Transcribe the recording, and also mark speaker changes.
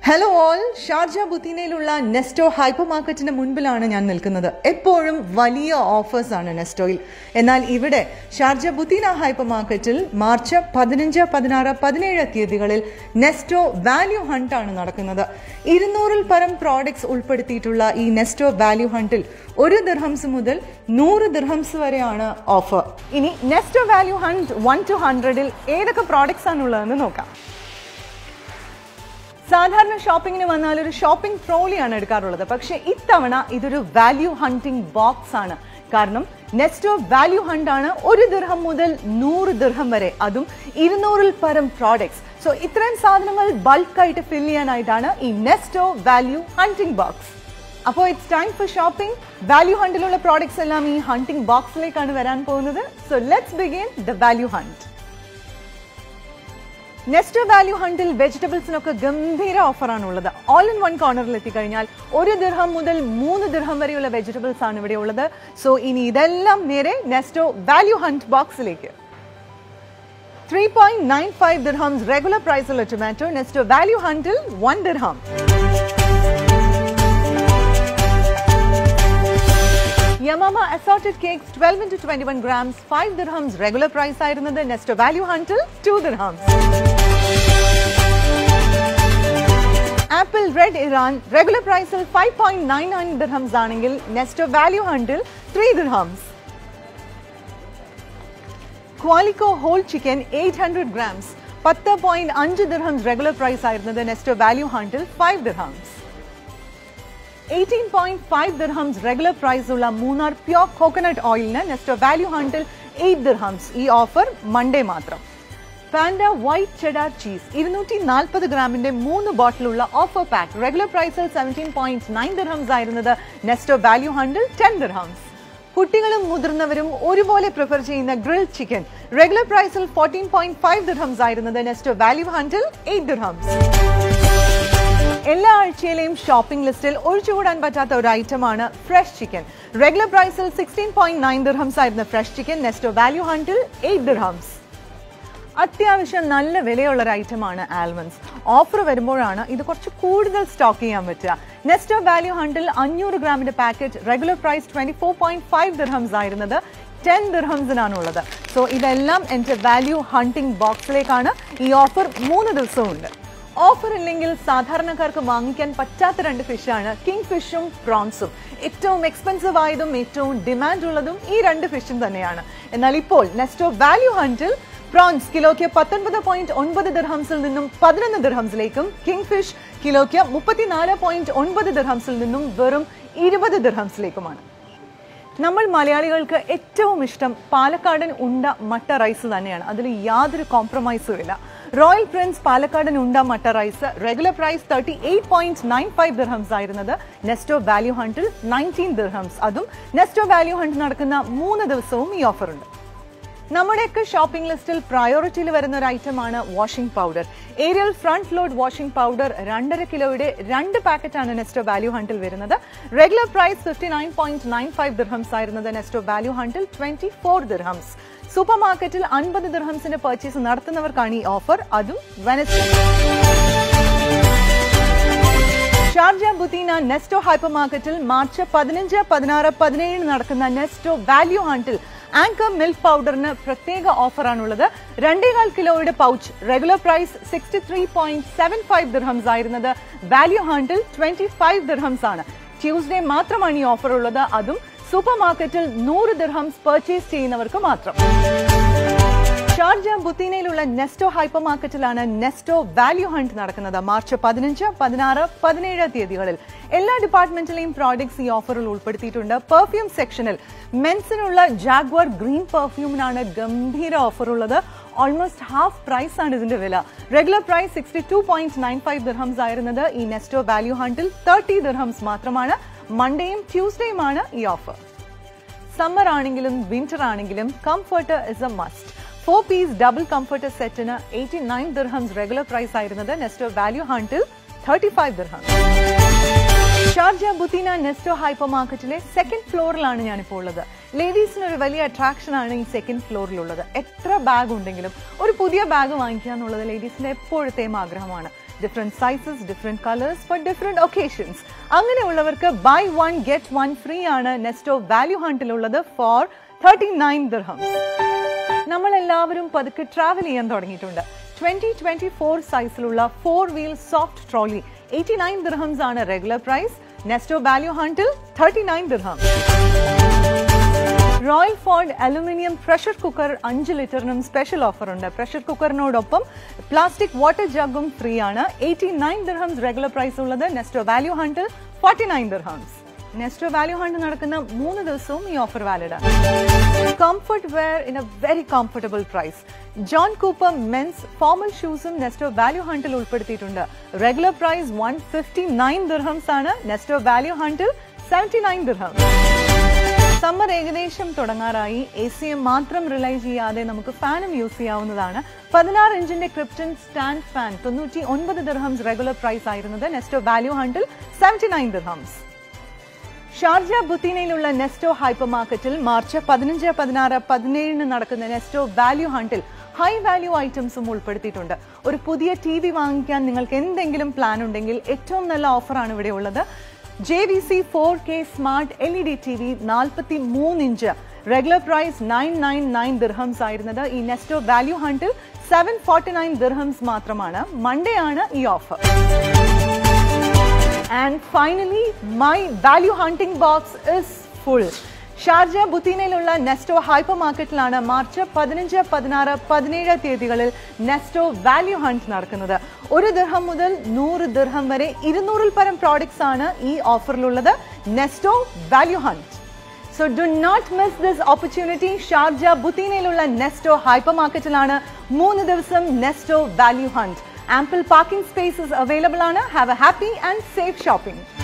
Speaker 1: Hello all Sharjah ബുത്തീനയിലുള്ള Nesto hyper മാർക്കറ്റിന്റെ മുൻപിലാണ് ഞാൻ നിൽക്കുന്നത് എപ്പോഴും വലിയ ഓഫേഴ്സ് ആണ് നെസ്റ്റോയിൽ എന്നാൽ ഇവിടെ ഷാർജ ബുത്തീന ഹൈപ്പർ മാർക്കറ്റിൽ മാർച്ച് പതിനഞ്ച് പതിനാറ് പതിനേഴ് തീയതികളിൽ നെസ്റ്റോ വാല്യൂ ഹണ്ട് ആണ് നടക്കുന്നത് ഇരുന്നൂറിൽ പരം പ്രോഡക്ട്സ് ഉൾപ്പെടുത്തിയിട്ടുള്ള ഈ നെസ്റ്റോ വാല്യൂ ഹണ്ടിൽ ഒരു ദിർഹംസ് മുതൽ നൂറ് ദിർഹംസ് വരെയാണ് ഓഫർ ഇനി Nesto value hunt one two ഹൺഡ്രഡിൽ ഏതൊക്കെ പ്രോഡക്ട്സ് ആണുള്ളതെന്ന് നോക്കാം സാധാരണ ഷോപ്പിങ്ങിന് വന്നാൽ ഒരു ഷോപ്പിംഗ് ട്രോളിയാണ് എടുക്കാറുള്ളത് പക്ഷേ ഇത്തവണ ഇതൊരു വാല്യൂ ഹണ്ടിങ് ബോക്സ് ആണ് കാരണം നെസ്റ്റോ വാല്യൂ ഹണ്ട് ആണ് ഒരു ദിർഹം മുതൽ നൂറ് ദിർഹം വരെ അതും ഇരുന്നൂറിൽ പരം പ്രോഡക്ട്സ് സോ ഇത്രയും സാധനങ്ങൾ ബൾക്കായിട്ട് ഫിൽ ചെയ്യാനായിട്ടാണ് ഈ നെസ്റ്റോ വാല്യൂ ഹണ്ടിങ് ബോക്സ് അപ്പോൾ it's time for shopping value ഹണ്ടിലുള്ള പ്രോഡക്ട്സ് എല്ലാം ഈ ഹണ്ടിങ് ബോക്സിലേക്കാണ് വരാൻ പോകുന്നത് so let's begin the value hunt next value ഹണ്ടിൽ വെജിറ്റബിൾസിനൊക്കെ ഗംഭീര ഓഫറാണ് ഉള്ളത് ഓൾ ഇൻ വൺ കോർണറിൽ എത്തിക്കഴിഞ്ഞാൽ ഒരു ദിർഹം മുതൽ മൂന്ന് ദിർഹം വരെയുള്ള വെജിറ്റബിൾസ് ആണ് ഇവിടെ ഉള്ളത് സോ ഇനി ഇതെല്ലാം നേരെ നെസ്റ്റോ വാല്യൂ ഹണ്ട് ബോക്സിലേക്ക് three point nine five dirhams regular പ്രൈസുള്ള ടൊമാറ്റോ നെസ്റ്റോ വാല്യൂ ഹണ്ടിൽ one dirham Yamama assorted cakes 12 into 21 grams, 5 dirhams regular price ആയിരുന്നത് നെക്സ്റ്റ് വാല്യൂ ഹണ്ടിൽ 2 dirhams. Apple red Iran regular പ്രൈസിൽ 5.99 dirhams ആണെങ്കിൽ നെക്സ്റ്റ് വാല്യൂ ഹണ്ടിൽ 3 dirhams. Qualiko whole chicken 800 grams, 10.5 dirhams regular price ആയിരുന്നത് next value ഹണ്ടിൽ 5 dirhams. 18.5 dirhams regular price ഉള്ള Munnar pure coconut ഓയിലിന് next value ഹണ്ടിൽ എയ്റ്റ് ദിർഹംസ് ഈ ഓഫർ മൺഡേ മാത്രം പാൻഡ വൈറ്റ് ചെഡാർ ചീസ് ഇരുന്നൂറ്റി നാൽപ്പത് ഗ്രാമിന്റെ മൂന്ന് ബോട്ടിലുള്ള ഓഫർ പാക്ക് റെഗുലർ പ്രൈസിൽ സെവൻറ്റീൻ പോയിന്റ് നയൻ ദിർഹംസ് ആയിരുന്നത് നെക്സ്റ്റ് വാല്യൂ ഹണ്ടിൽ ടെൻ ദിർഹംസ് കുട്ടികളും മുതിർന്നവരും ഒരുപോലെ പ്രിഫർ ചെയ്യുന്ന ഗ്രിൽ ചിക്കൻ റെഗുലർ പ്രൈസിൽ ഫോർട്ടീൻ പോയിന്റ് ഫൈവ് ദിർഹംസ് ആയിരുന്നത് നെക്സ്റ്റ് വാല്യൂ ഹണ്ടിൽ എയ്റ്റ് ദിർഹംസ് എല്ലാ ആഴ്ചയിലെയും ഷോപ്പിംഗ് ലിസ്റ്റിൽ ഒഴിച്ചുകൂടാൻ പറ്റാത്ത ഒരു ഐറ്റമാണ് ഫ്രഷ് ചിക്കൻ റെഗുലർ പ്രൈസിൽ സിക്സ്റ്റീൻ പോയിന്റ് നയൻ ദിർഹംസ് ആയിരുന്ന ഫ്രഷ് ചിക്കൻ നെക്സ്റ്റ് വാല്യൂ ഹണ്ടിൽ എയ്റ്റ് ദിർഹംസ് അത്യാവശ്യം നല്ല വിലയുള്ള ഒരു ഐറ്റമാണ് ആൽമണ്ട്സ് ഓഫർ വരുമ്പോഴാണ് ഇത് കുറച്ച് കൂടുതൽ സ്റ്റോക്ക് ചെയ്യാൻ പറ്റുക നെക്സ്റ്റ് വാല്യൂ ഹണ്ടിൽ അഞ്ഞൂറ് ഗ്രാമിന്റെ packet regular price twenty four point five dirhams ആയിരുന്നത് ടെൻ ദിർഹംസിനാണ് ഉള്ളത് സോ ഇതെല്ലാം എൻ്റെ വാല്യൂ ഹണ്ടിങ് ബോക്സിലേക്കാണ് ഈ ഓഫർ മൂന്ന് ദിവസവും ഉണ്ട് ഓഫർ ഇല്ലെങ്കിൽ സാധാരണക്കാർക്ക് വാങ്ങിക്കാൻ പറ്റാത്ത രണ്ട് ഫിഷാണ് കിങ് ഫിഷും പ്രോൺസും ഏറ്റവും എക്സ്പെൻസീവ് ആയതും ഏറ്റവും ഡിമാൻഡ് ഉള്ളതും ഈ രണ്ട് ഫിഷും തന്നെയാണ് എന്നാൽ ഇപ്പോൾ നെക്സ്റ്റ് വാല്യൂ ഹണ്ടിൽ പ്രോൺസ് കിലോയ്ക്ക് പത്തൊൻപത് പോയിന്റ് ഒൻപത് ദിർഹംസിൽ നിന്നും പതിനൊന്ന് ദിർഹംസിലേക്കും കിങ് ഫിഷ് കിലോയ്ക്ക് മുപ്പത്തിനാല് പോയിന്റ് ഒൻപത് ദിർഹംസിൽ നിന്നും വെറും ഇരുപത് ദിർഹംസിലേക്കുമാണ് നമ്മൾ മലയാളികൾക്ക് ഏറ്റവും ഇഷ്ടം പാലക്കാടൻ ഉണ്ട മട്ട റൈസ് തന്നെയാണ് അതിൽ യാതൊരു കോംപ്രമൈസും ഇല്ല റോയൽ പ്രിൻസ് പാലക്കാടൻ ഉണ്ട matta rice regular price thirty eight point nine five dirhams ആയിരുന്നത് നെസ്റ്റോ വാല്യൂ ഹണ്ടിൽ നയൻറ്റീൻ ദിർഹംസ് അതും നെസ്റ്റോ വാല്യൂ ഹണ്ട് നടക്കുന്ന മൂന്ന് ദിവസവും ഈ ഓഫർ ഉണ്ട് നമ്മുടെയൊക്കെ ഷോപ്പിംഗ് ലിസ്റ്റിൽ പ്രയോറിറ്റിയിൽ വരുന്ന ഒരു ഐറ്റമാണ് washing powder Ariel front load washing powder രണ്ടര കിലോയുടെ രണ്ട് പാക്കറ്റാണ് നെസ്റ്റോ വാല്യൂ ഹണ്ടിൽ വരുന്നത് regular price fifty nine point nine five dirhams ആയിരുന്നത് നെസ്റ്റോ വാല്യൂ ഹണ്ടിൽ ട്വന്റി ഫോർ ദിർഹംസ് സൂപ്പർ മാർക്കറ്റിൽ അൻപത് ദിർഹംസിന്റെ പർച്ചേസ് നടത്തുന്നവർക്കാണ് ഈ ഓഫർ അതും Wednesday Sharjah Butina Nesto hyper മാർക്കറ്റിൽ മാർച്ച് പതിനഞ്ച് പതിനാറ് പതിനേഴിന് നടക്കുന്ന നെസ്റ്റോ വാല്യൂ ഹണ്ടിൽ ആങ്കർ മിൽക്ക് പൗഡറിന് പ്രത്യേക ഓഫറാണുള്ളത് രണ്ടേകാൽ കിലോയുടെ pouch regular price sixty three point seven five dirhams ആയിരുന്നത് വാല്യൂ ഹണ്ടിൽ ട്വന്റി ഫൈവ് ദിർഹംസ് ആണ് ട്യൂസ്ഡേ മാത്രമാണ് ഈ ഓഫർ ഉള്ളത് അതും സൂപ്പർ മാർക്കറ്റിൽ നൂറ് ദിർഹംസ് പർച്ചേസ് ചെയ്യുന്നവർക്ക് മാത്രം ഷാർജ ബുത്തീനയിലുള്ള നെസ്റ്റോ ഹൈപ്പർ മാർക്കറ്റിലാണ് നെസ്റ്റോ വാല്യൂ ഹണ്ട് നടക്കുന്നത് മാർച്ച് പതിനഞ്ച് പതിനാറ് പതിനേഴ് തീയതികളിൽ എല്ലാ ഡിപ്പാർട്ട്മെന്റിലെയും പ്രോഡക്ട്സ് ഈ ഓഫറിൽ ഉൾപ്പെടുത്തിയിട്ടുണ്ട് പെർഫ്യൂം സെക്ഷനിൽ മെൻസിനുള്ള ജാഗ്വർ ഗ്രീൻ പെർഫ്യൂമിനാണ് ഗംഭീര ഓഫർ ഉള്ളത് ഓൾമോസ്റ്റ് ഹാഫ് പ്രൈസ് ആണ് ഇതിന്റെ വില regular price sixty two point nine five dirhams ആയിരുന്നത് ഈ നെസ്റ്റോ വാല്യൂ ഹണ്ടിൽ തേർട്ടി ദിർഹംസ് മാത്രമാണ് മൺഡേയും ട്യൂസ്ഡേയുമാണ് ഈ ഓഫർ സമ്മർ ആണെങ്കിലും വിന്റർ ആണെങ്കിലും comfort is a must four piece double comforter സെറ്റിന് eighty nine dirhams regular price ആയിരുന്നത് നെസ്റ്റോ വാല്യൂ ഹണ്ടിൽ thirty five dirhams Sharjah Butina Nesto hyper മാർക്കറ്റിലെ സെക്കൻഡ് ഫ്ലോറിലാണ് ഞാനിപ്പോൾ ഉള്ളത് ലേഡീസിന് ഒരു വലിയ അട്രാക്ഷൻ ആണ് ഈ സെക്കൻഡ് ഫ്ലോറിലുള്ളത് എത്ര ബാഗ് ഉണ്ടെങ്കിലും ഒരു പുതിയ ബാഗ് വാങ്ങിക്കുക എന്നുള്ളത് ലേഡീസിന്റെ എപ്പോഴത്തെയും ആഗ്രഹമാണ് different sizes different colours for different occasions അങ്ങനെയുള്ളവർക്ക് buy one get one free ആണ് നെസ്റ്റോ വാല്യൂ ഹണ്ടിലുള്ളത് ഫോർ തേർട്ടി നയൻ ദിർഹംസ് നമ്മൾ എല്ലാവരും പതുക്കെ ട്രാവൽ ചെയ്യാൻ തുടങ്ങിയിട്ടുണ്ട് ട്വന്റി ട്വന്റി ഫോർ സൈസിലുള്ള four wheel soft trolley eighty nine dirhams ആണ് റെഗുലർ പ്രൈസ് നെസ്റ്റോ വാല്യൂ ഹണ്ടിൽ thirty nine dirham Royal Ford aluminium pressure cooker അഞ്ച് ലിറ്ററിനും സ്പെഷ്യൽ ഓഫർ ഉണ്ട് പ്രഷർ കുക്കറിനോടൊപ്പം പ്ലാസ്റ്റിക് വാട്ടർ ജഗും ഫ്രീ ആണ് eighty nine dirhams regular price ഉള്ളത് നെസ്റ്റോ വാല്യൂ ഹണ്ടിൽ forty nine dirhams Nesto value hunt നടക്കുന്ന മൂന്ന് ദിവസവും ഈ ഓഫർ വാലിഡ് ആണ് comfort wear in a very comfortable price John Cooper men's formal ഷൂസും നെസ്റ്റോ വാല്യൂ ഹണ്ടിൽ ഉൾപ്പെടുത്തിയിട്ടുണ്ട് regular price one fifty nine dirhams ആണ് നെസ്റ്റോ വാല്യൂ ഹണ്ടിൽ സെവൻറ്റി നയൻ ദിർഹം സമ്മർ ഏകദേശം തുടങ്ങാറായി എ സി എം മാത്രം റിലൈ ചെയ്യാതെ നമുക്ക് ഫാനും യൂസ് ചെയ്യാവുന്നതാണ് പതിനാറ് ഇഞ്ചിന്റെ ക്രിപ്റ്റൻ സ്റ്റാൻഡ് ഫാൻ തൊണ്ണൂറ്റി ഒൻപത് ദിർഹംസ് റെഗുലർ പ്രൈസ് ആയിരുന്നത് നെസ്റ്റോ വാല്യൂ ഹണ്ടിൽ സെവൻറ്റി നയൻ ദിർഹംസ് ഷാർജ ബുത്തീനയിലുള്ള നെസ്റ്റോ ഹൈപ്പർ മാർക്കറ്റിൽ മാർച്ച് പതിനഞ്ച് പതിനാറ് പതിനേഴിന് നടക്കുന്ന നെസ്റ്റോ വാല്യൂ ഹണ്ടിൽ ഹൈ വാല്യൂ ഐറ്റംസും ഉൾപ്പെടുത്തിയിട്ടുണ്ട് ഒരു പുതിയ ടി വി വാങ്ങിക്കാൻ നിങ്ങൾക്ക് എന്തെങ്കിലും പ്ലാൻ ഉണ്ടെങ്കിൽ ഏറ്റവും നല്ല ഓഫറാണ് ഇവിടെ ഉള്ളത് J V C four K smart L E D T V നാൽപ്പത്തി മൂന്ന് ഇഞ്ച് regular price nine nine nine dirhams ആയിരുന്നത് ഈ നെസ്റ്റോ വാല്യൂ ഹണ്ടിൽ സെവൻ ഫോർട്ടി നയൻ ദിർഹംസ് മാത്രമാണ് മൺഡേ ആണ് ഈ offer and finally my value hunting box is full Sharjah ബുത്തീനയിലുള്ള നെസ്റ്റോ ഹൈപ്പർ മാർക്കറ്റിലാണ് മാർച്ച് പതിനഞ്ച് പതിനാറ് പതിനേഴ് തീയതികളിൽ നെസ്റ്റോ വാല്യൂ ഹണ്ട് നടക്കുന്നത് ഒരു ദിർഹം മുതൽ നൂറ് ദിർഹം വരെ ഇരുന്നൂറിൽ പരം പ്രോഡക്ട്സ് ആണ് ഈ ഓഫറിലുള്ളത് Nesto value hunt so do not miss this opportunity Sharjah ബുത്തീനയിലുള്ള നെസ്റ്റോ ഹൈപ്പർ മാർക്കറ്റിലാണ് മൂന്ന് ദിവസം Nesto value hunt ample parking spaces available ആണ് have a happy and safe shopping